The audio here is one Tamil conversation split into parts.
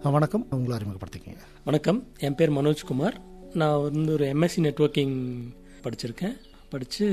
அஹ் வணக்கம் உங்களை அறிமுகப்படுத்திக்கங்க வணக்கம் என் பேர் மனோஜ்குமார் நான் வந்து ஒரு எம்எஸ்சி நெட்வொர்க்கிங் படிச்சிருக்கேன் படித்து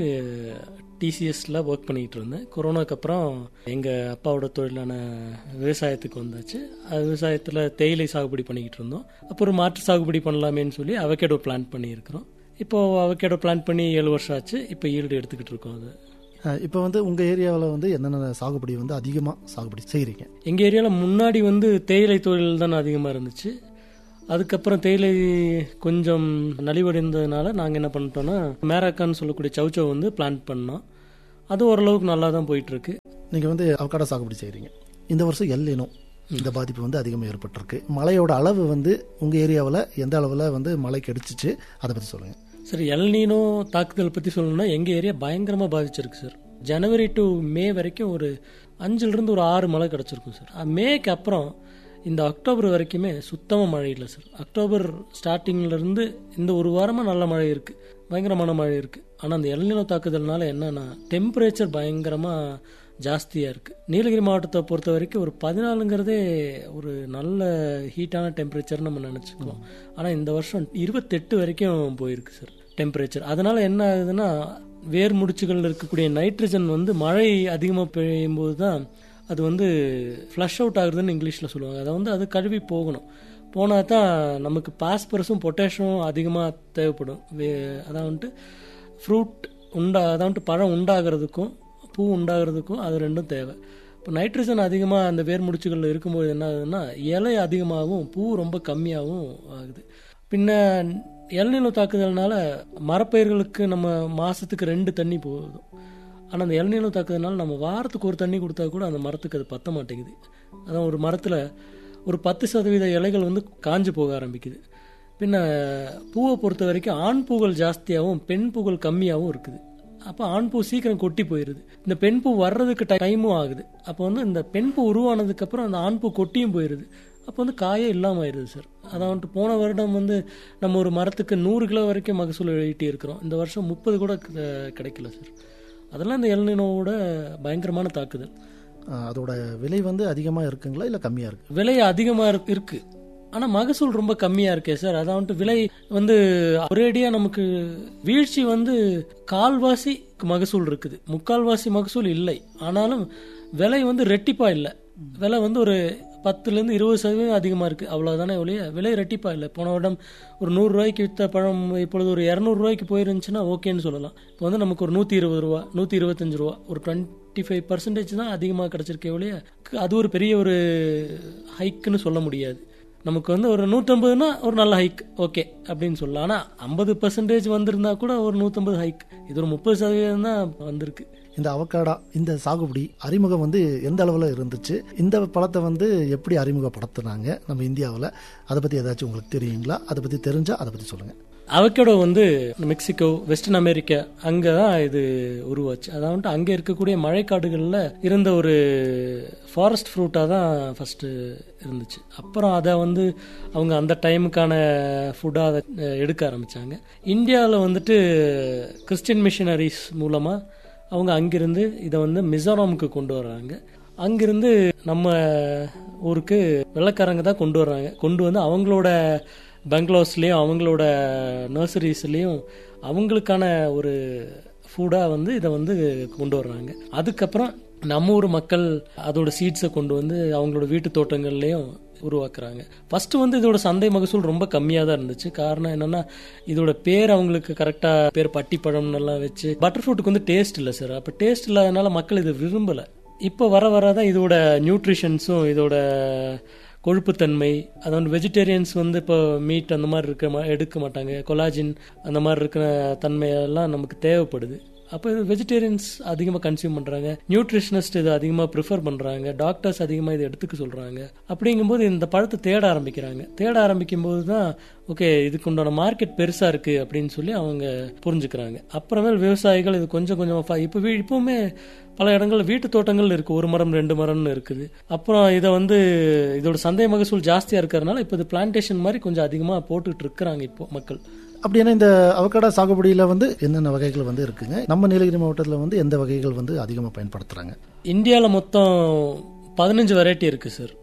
டிசிஎஸில் ஒர்க் பண்ணிகிட்டு இருந்தேன் கொரோனாக்கு அப்புறம் எங்கள் அப்பாவோட தொழிலான விவசாயத்துக்கு வந்தாச்சு அது விவசாயத்தில் தேயிலை சாகுபடி பண்ணிக்கிட்டு இருந்தோம் அப்புறம் மாற்று சாகுபடி பண்ணலாமேன்னு சொல்லி அவகேடோ பிளான் பண்ணியிருக்கிறோம் இப்போது அவகேடோ பிளான் பண்ணி ஏழு வருஷம் ஆச்சு இப்போ ஈல்டு எடுத்துக்கிட்டு இருக்கோம் அது அஹ் இப்போ வந்து உங்கள் ஏரியாவில் வந்து என்னென்ன சாகுபடி வந்து அதிகமாக சாகுபடி செய்கிறீங்க எங்கள் ஏரியாவில் முன்னாடி வந்து தேயிலை தொழில் தான் அதிகமாக இருந்துச்சு அதுக்கப்புறம் தேயிலை கொஞ்சம் நலிவடைந்ததுனால நாங்கள் என்ன பண்ணிட்டோம்னா மேராக்கான்னு சொல்லக்கூடிய சவுச்சோ வந்து பிளான் பண்ணோம் அது ஓரளவுக்கு நல்லா தான் போயிட்டுருக்கு நீங்கள் வந்து அவக்காடோ சாகுபடி செய்கிறீங்க இந்த வருஷம் எல்லினம் இந்த பாதிப்பு வந்து அதிகமாக ஏற்பட்டிருக்கு மழையோட அளவு வந்து உங்கள் ஏரியாவில் எந்த அளவில் வந்து மழை கிடைச்சிச்சு அதை பற்றி சொல்லுங்கள் சரி எல்னீனோ தாக்குதல் பற்றி சொல்லணும்னா எங்கள் ஏரியா பயங்கரமாக பாதிச்சிருக்கு சார் ஜனவரி டு மே வரைக்கும் ஒரு அஞ்சுலேருந்து ஒரு ஆறு மழை கிடச்சிருக்கும் சார் அஹ் மேக்கு அப்புறம் இந்த அக்டோபர் வரைக்குமே சுத்தமாக மழை இல்லை சார் அக்டோபர் ஸ்டார்டிங்லேருந்து இந்த ஒரு வாரமாக நல்ல மழை இருக்குது பயங்கரமான மழை இருக்குது ஆனால் அந்த எல்நிலோ தாக்குதல்னால என்னன்னா டெம்பரேச்சர் பயங்கரமாக ஜாஸ்தியாக இருக்குது நீலகிரி மாவட்டத்தை பொறுத்த வரைக்கும் ஒரு பதினாலுங்கிறதே ஒரு நல்ல ஹீட்டான டெம்பரேச்சர் நம்ம நினச்சிக்குவோம் ஆனால் இந்த வருஷம் இருபத்தெட்டு வரைக்கும் போயிருக்கு சார் டெம்பரேச்சர் அதனால என்ன ஆகுதுன்னா வேர் முடிச்சுகள் இருக்கக்கூடிய நைட்ரஜன் வந்து மழை அதிகமாக பெய்யும்போது தான் அது வந்து ஃப்ளஷ் அவுட் ஆகுதுன்னு இங்கிலீஷில் சொல்லுவாங்க அதை வந்து அது கழுவி போகணும் போனால் தான் நமக்கு பாஸ்பரஸும் பொட்டாஷியம் அதிகமாக தேவைப்படும் வே அதான் வந்துட்டு ஃப்ரூட் உண்டா அதான் வந்துட்டு பழம் உண்டாகிறதுக்கும் பூ உண்டாகிறதுக்கும் அது ரெண்டும் தேவை இப்போ நைட்ரஜன் அதிகமாக அந்த வேர் முடிச்சுகளில் இருக்கும்போது என்ன ஆகுதுன்னா இலை அதிகமாகவும் பூ ரொம்ப கம்மியாகவும் ஆகுது பின்ன இளநிலை தாக்குதல்னால மரப்பயிர்களுக்கு நம்ம மாதத்துக்கு ரெண்டு தண்ணி போதும் ஆனால் அந்த இளநிலை தாக்குதல்னால நம்ம வாரத்துக்கு ஒரு தண்ணி கொடுத்தா கூட அந்த மரத்துக்கு அது பத்த மாட்டேங்குது அதான் ஒரு மரத்தில் ஒரு பத்து சதவீத இலைகள் வந்து காஞ்சு போக ஆரம்பிக்குது பின்ன பூவை பொறுத்த வரைக்கும் ஆண் பூகள் ஜாஸ்தியாகவும் பெண் பூகள் கம்மியாகவும் இருக்குது அப்போ ஆண் பூ சீக்கிரம் கொட்டி போயிடுது இந்த பெண் பூ வர்றதுக்கு டைமும் ஆகுது அப்போ வந்து இந்த பெண் பூ உருவானதுக்கப்புறம் அந்த ஆண் பூ கொட்டியும் போயிடுது அப்போ வந்து காயே இல்லாமல் ஆயிடுது சார் அதான் வந்துட்டு போன வருடம் வந்து நம்ம ஒரு மரத்துக்கு நூறு கிலோ வரைக்கும் மகசூல் ஈட்டி இருக்கிறோம் இந்த வருஷம் முப்பது கூட க- கிடைக்கல சார் அதெல்லாம் இந்த எல்நினோவோட பயங்கரமான தாக்குதல் அஹ் அதோட விலை வந்து அதிகமாக இருக்குங்களா இல்லை கம்மியாக இருக்கு விலை அதிகமாக இருக்கு இருக்கு ஆனால் மகசூல் ரொம்ப கம்மியாக இருக்கே சார் அதான் வந்துட்டு விலை வந்து ஒரேடியாக நமக்கு வீழ்ச்சி வந்து கால்வாசி மகசூல் இருக்குது முக்கால்வாசி மகசூல் இல்லை ஆனாலும் விலை வந்து ரெட்டிப்பா இல்லை விலை வந்து ஒரு பத்துலேருந்து இருபது சதவீதம் அதிகமாக இருக்குது அவ்வளோதானே ஒழிய விலை ரெட்டிப்பா இல்லை போன வருடம் ஒரு நூறு ரூபாய்க்கு விற்ற பழம் இப்பொழுது ஒரு இரநூறுவாய்க்கு போயிருந்துச்சுன்னா ஓகேன்னு சொல்லலாம் இப்போ வந்து நமக்கு ஒரு நூற்றி இருபது ரூபா நூற்றி இருபத்தஞ்சு ரூபா ஒரு டுவெண்ட்டி ஃபைவ் பர்சன்டேஜ் தான் அதிகமாக கிடச்சிருக்கே ஒழிய அது ஒரு பெரிய ஒரு ஹைக்குன்னு சொல்ல முடியாது நமக்கு வந்து ஒரு நூற்றம்பதுனா ஒரு நல்ல ஹைக் ஓகே அப்படின்னு சொல்லலாம் ஆனால் ஐம்பது பர்சன்டேஜ் வந்திருந்தா கூட ஒரு நூற்றம்பது ஹைக் இது ஒரு முப்பது சதவீதம் தான் வந்திருக்கு இந்த அவக்காடா இந்த சாகுபடி அறிமுகம் வந்து எந்த அளவில் இருந்துச்சு இந்த பழத்தை வந்து எப்படி அறிமுகப்படுத்துனாங்க நம்ம இந்தியாவில் அதை பற்றி ஏதாச்சும் உங்களுக்கு தெரியுங்களா அதை பற்றி தெரிஞ்சால் அதை பற்றி சொல்லுங்கள் அவக்கேடோ வந்து மெக்சிகோ வெஸ்டர்ன் அமெரிக்கா அங்கே தான் இது உருவாச்சு அதான் வந்துட்டு அங்கே இருக்கக்கூடிய மழைக்காடுகளில் இருந்த ஒரு ஃபாரஸ்ட் ஃப்ரூட்டாக தான் ஃபஸ்ட்டு இருந்துச்சு அப்புறம் அதை வந்து அவங்க அந்த டைமுக்கான ஃபுட்டாக அதை அஹ், எடுக்க ஆரம்பித்தாங்க இந்தியாவில் வந்துட்டு கிறிஸ்டியன் மிஷனரிஸ் மூலமாக அவங்க அங்கிருந்து இதை வந்து மிசோராமுக்கு கொண்டு வர்றாங்க அங்கிருந்து நம்ம ஊருக்கு வெள்ளக்காரங்க தான் கொண்டு வர்றாங்க கொண்டு வந்து அவங்களோட பெங்களோஸ்லேயும் அவங்களோட நர்சரிஸ்லேயும் அவங்களுக்கான ஒரு ஃபுட்டாக வந்து இதை வந்து கொண்டு வர்றாங்க அதுக்கப்புறம் நம்ம ஊர் மக்கள் அதோட சீட்ஸை கொண்டு வந்து அவங்களோட வீட்டு தோட்டங்கள்லேயும் உருவாக்குறாங்க ஃபர்ஸ்ட் வந்து இதோட சந்தை மகசூல் ரொம்ப கம்மியாக தான் இருந்துச்சு காரணம் என்னன்னா இதோட பேர் அவங்களுக்கு கரெக்டாக பேர் பட்டிப்பழம் எல்லாம் வச்சு பட்டர் ஃப்ரூட்டுக்கு வந்து டேஸ்ட் இல்லை சார் அப்போ டேஸ்ட் இல்லாதனால மக்கள் இதை விரும்பலை இப்போ வர வர தான் இதோட நியூட்ரிஷன்ஸும் இதோட கொழுப்புத்தன்மை அதாவது வெஜிடேரியன்ஸ் வந்து இப்போ மீட் அந்த மாதிரி இருக்க மா- எடுக்க மாட்டாங்க கொலாஜின் அந்த மாதிரி இருக்கிற தன்மையெல்லாம் நமக்கு தேவைப்படுது அப்போ இது வெஜிடேரியன்ஸ் அதிகமாக கன்சியூம் பண்ணுறாங்க நியூட்ரிஷனிஸ்ட் இதை அதிகமாக ப்ரிஃபர் பண்ணுறாங்க டாக்டர்ஸ் அதிகமாக இதை எடுத்துக்க சொல்கிறாங்க அப்படிங்கும்போது இந்த பழத்தை தேட ஆரம்பிக்கிறாங்க தேட ஆரம்பிக்கும் போது தான் ஓகே இதுக்கு உண்டான மார்க்கெட் பெருசாக இருக்குது அப்படின்னு சொல்லி அவங்க புரிஞ்சுக்கிறாங்க அப்புறமேல் விவசாயிகள் இது கொஞ்சம் கொஞ்சமாக இப்போ வீ இப்போவுமே பல இடங்கள்ல வீட்டு தோட்டங்கள் இருக்குது ஒரு மரம் ரெண்டு மரம்னு இருக்குது அப்புறம் இதை வந்து இதோட சந்தை மகசூல் ஜாஸ்தியாக இருக்கிறதுனால இப்போ இது பிளான்டேஷன் மாதிரி கொஞ்சம் அதிகமாக போட்டுட்டு இருக்கிறாங்க இப்போ மக்கள் அப்படின்னா இந்த அவக்காடா சாகுபடியில் வந்து என்னென்ன வகைகள் வந்து இருக்குங்க நம்ம நீலகிரி மாவட்டத்தில் வந்து எந்த வகைகள் வந்து அதிகமாக பயன்படுத்துகிறாங்க இந்தியாவில் மொத்தம் பதினஞ்சு வெரைட்டி இருக்குது சார்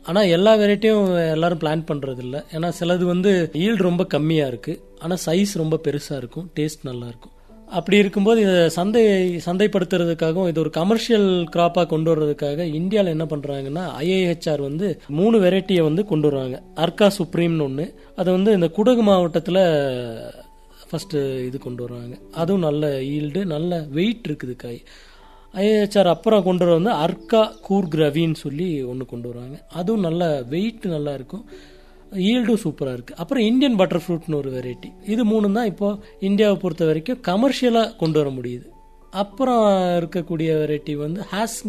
ஆனால் எல்லா வெரைட்டியும் எல்லாரும் பிளான் பண்ணுறது இல்லை ஏன்னா சிலது வந்து ஈல்டு ரொம்ப கம்மியாக இருக்குது ஆனால் சைஸ் ரொம்ப பெருசாக இருக்கும் டேஸ்ட் நல்லா இருக்கும் அப்படி இருக்கும்போது இதை சந்தை சந்தைப்படுத்துறதுக்காகவும் இது ஒரு கமர்ஷியல் கிராப்பாக கொண்டு வர்றதுக்காக இந்தியாவில் என்ன பண்ணுறாங்கன்னா ஐஏஹெச்ஆர் வந்து மூணு வெரைட்டியை வந்து கொண்டு வர்றாங்க அர்கா சுப்ரீம்னு ஒன்று அது வந்து இந்த குடகு மாவட்டத்தில் ஃபஸ்ட்டு இது கொண்டு வருவாங்க அதுவும் நல்ல ஈல்டு நல்ல வெயிட் இருக்குது காய் ஐஏஹெச்ஆர் அப்புறம் கொண்டு வர வந்து அர்க்கா கூர்க் ரவின்னு சொல்லி ஒன்று கொண்டு வருவாங்க அதுவும் நல்ல வெயிட் நல்லா இருக்கும் ஈல்டும் சூப்பராக இருக்குது அப்புறம் இந்தியன் பட்டர் ஃப்ரூட்னு ஒரு வெரைட்டி இது மூணு தான் இப்போ இந்தியாவை பொறுத்த வரைக்கும் கமர்ஷியலாக கொண்டு வர முடியுது அப்புறம் இருக்கக்கூடிய வெரைட்டி வந்து ஹாஸ்